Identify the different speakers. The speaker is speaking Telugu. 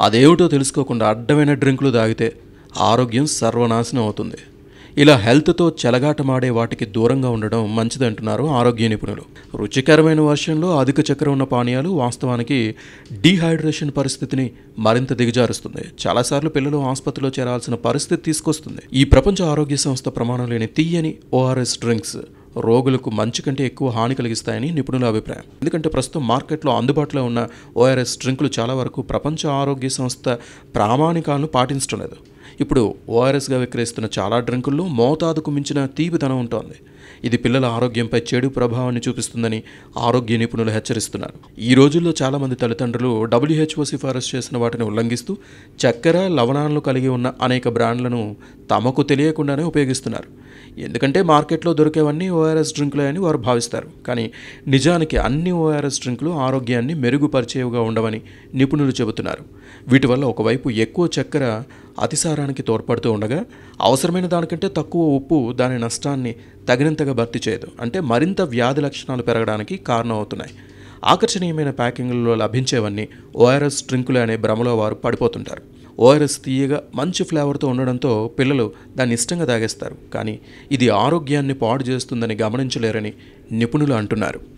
Speaker 1: అదేమిటో తెలుసుకోకుండా అడ్డమైన డ్రింకులు తాగితే ఆరోగ్యం సర్వనాశనం అవుతుంది ఇలా హెల్త్తో చెలగాటమాడే వాటికి దూరంగా ఉండడం మంచిదంటున్నారు ఆరోగ్య నిపుణులు రుచికరమైన వర్షంలో అధిక చక్కెర ఉన్న పానీయాలు వాస్తవానికి డీహైడ్రేషన్ పరిస్థితిని మరింత దిగజారుస్తుంది చాలాసార్లు పిల్లలు ఆసుపత్రిలో చేరాల్సిన పరిస్థితి తీసుకొస్తుంది ఈ ప్రపంచ ఆరోగ్య సంస్థ ప్రమాణం లేని తీయని ఓఆర్ఎస్ డ్రింక్స్ రోగులకు మంచి కంటే ఎక్కువ హాని కలిగిస్తాయని నిపుణుల అభిప్రాయం ఎందుకంటే ప్రస్తుతం మార్కెట్లో అందుబాటులో ఉన్న ఓఆర్ఎస్ డ్రింకులు చాలా వరకు ప్రపంచ ఆరోగ్య సంస్థ ప్రామాణికాలను పాటించడం లేదు ఇప్పుడు ఓఆర్ఎస్గా విక్రయిస్తున్న చాలా డ్రింకుల్లో మోతాదుకు మించిన తీపితనం ఉంటుంది ఇది పిల్లల ఆరోగ్యంపై చెడు ప్రభావాన్ని చూపిస్తుందని ఆరోగ్య నిపుణులు హెచ్చరిస్తున్నారు ఈ రోజుల్లో చాలామంది తల్లిదండ్రులు డబ్ల్యూహెచ్ఓ సిఫారసు చేసిన వాటిని ఉల్లంఘిస్తూ చక్కెర లవణాలను కలిగి ఉన్న అనేక బ్రాండ్లను తమకు తెలియకుండానే ఉపయోగిస్తున్నారు ఎందుకంటే మార్కెట్లో దొరికేవన్నీ ఓఆర్ఎస్ డ్రింకులే అని వారు భావిస్తారు కానీ నిజానికి అన్ని ఓఆర్ఎస్ డ్రింకులు ఆరోగ్యాన్ని మెరుగుపరిచేవిగా ఉండవని నిపుణులు చెబుతున్నారు వీటి వల్ల ఒకవైపు ఎక్కువ చక్కెర అతిసారానికి తోడ్పడుతూ ఉండగా అవసరమైన దానికంటే తక్కువ ఉప్పు దాని నష్టాన్ని తగినంతగా భర్తీ చేయదు అంటే మరింత వ్యాధి లక్షణాలు పెరగడానికి కారణం అవుతున్నాయి ఆకర్షణీయమైన ప్యాకింగ్లలో లభించేవన్నీ ఓఆర్ఎస్ డ్రింకులు అనే భ్రమలో వారు పడిపోతుంటారు ఓఆర్ఎస్ తీయగా మంచి ఫ్లేవర్తో ఉండడంతో పిల్లలు దాన్ని ఇష్టంగా తాగేస్తారు కానీ ఇది ఆరోగ్యాన్ని పాడు చేస్తుందని గమనించలేరని నిపుణులు అంటున్నారు